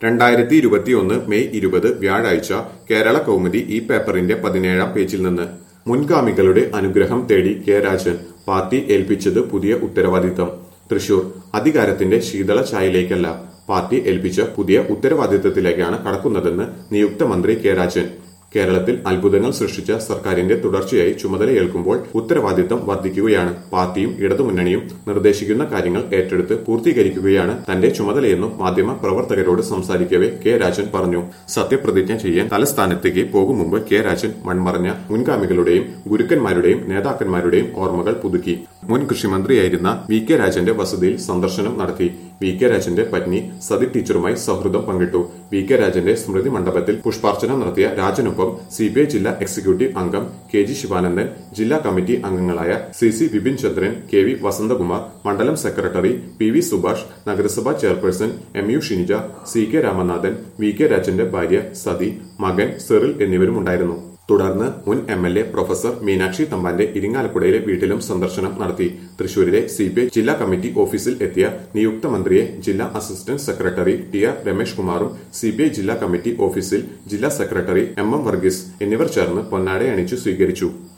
രണ്ടായിരത്തി ഇരുപത്തിയൊന്ന് മെയ് ഇരുപത് വ്യാഴാഴ്ച കേരള കൗമുദി ഈ പേപ്പറിന്റെ പതിനേഴാം പേജിൽ നിന്ന് മുൻഗാമികളുടെ അനുഗ്രഹം തേടി കെ രാജൻ പാർട്ടി ഏൽപ്പിച്ചത് പുതിയ ഉത്തരവാദിത്തം തൃശൂർ അധികാരത്തിന്റെ ശീതള ചായയിലേക്കല്ല പാർട്ടി ഏൽപ്പിച്ച പുതിയ ഉത്തരവാദിത്തത്തിലേക്കാണ് കടക്കുന്നതെന്ന് നിയുക്ത മന്ത്രി കെ രാജൻ കേരളത്തിൽ അത്ഭുതങ്ങൾ സൃഷ്ടിച്ച സർക്കാരിന്റെ തുടർച്ചയായി ചുമതലയേൽക്കുമ്പോൾ ഉത്തരവാദിത്തം വർദ്ധിക്കുകയാണ് പാർട്ടിയും ഇടതുമുന്നണിയും നിർദ്ദേശിക്കുന്ന കാര്യങ്ങൾ ഏറ്റെടുത്ത് പൂർത്തീകരിക്കുകയാണ് തന്റെ ചുമതലയെന്നും മാധ്യമ പ്രവർത്തകരോട് സംസാരിക്കവെ കെ രാജൻ പറഞ്ഞു സത്യപ്രതിജ്ഞ ചെയ്യാൻ തലസ്ഥാനത്തേക്ക് പോകും മുമ്പ് കെ രാജൻ മൺമറഞ്ഞ മുൻഗാമികളുടെയും ഗുരുക്കന്മാരുടെയും നേതാക്കന്മാരുടെയും ഓർമ്മകൾ പുതുക്കി മുൻ കൃഷിമന്ത്രിയായിരുന്ന വി കെ രാജന്റെ വസതിയിൽ സന്ദർശനം നടത്തി വി കെ രാജന്റെ പത്നി സതി ടീച്ചറുമായി സൗഹൃദം പങ്കിട്ടു വി കെ രാജന്റെ സ്മൃതി മണ്ഡപത്തിൽ പുഷ്പാർച്ചന നടത്തിയ രാജനൊപ്പം സി ബി ഐ ജില്ലാ എക്സിക്യൂട്ടീവ് അംഗം കെ ജി ശിവാനന്ദൻ ജില്ലാ കമ്മിറ്റി അംഗങ്ങളായ C C Vipin Chandran K V Vasanthakumar മണ്ഡലം സെക്രട്ടറി പി വി സുഭാഷ് നഗരസഭാ chairperson M U Shinija C K Ramanathan V K രാജന്റെ ഭാര്യ സതി മകൻ സെറിൽ എന്നിവരും ഉണ്ടായിരുന്നു തുടർന്ന് മുൻ M L A professor Meenakshi തമ്പാന്റെ ഇരിങ്ങാലക്കുടയിലെ വീട്ടിലും സന്ദർശനം നടത്തി തൃശൂരിലെ സി പി ഐ ജില്ലാ കമ്മിറ്റി ഓഫീസിൽ എത്തിയ നിയുക്ത മന്ത്രിയെ ജില്ലാ assistant secretary T R Ramesh കുമാറും സി പി ഐ ജില്ലാ കമ്മിറ്റി ഓഫീസിൽ ജില്ലാ സെക്രട്ടറി എം എം വർഗീസ് എന്നിവർ ചേർന്ന് പൊന്നാട അണിച്ചു സ്വീകരിച്ചു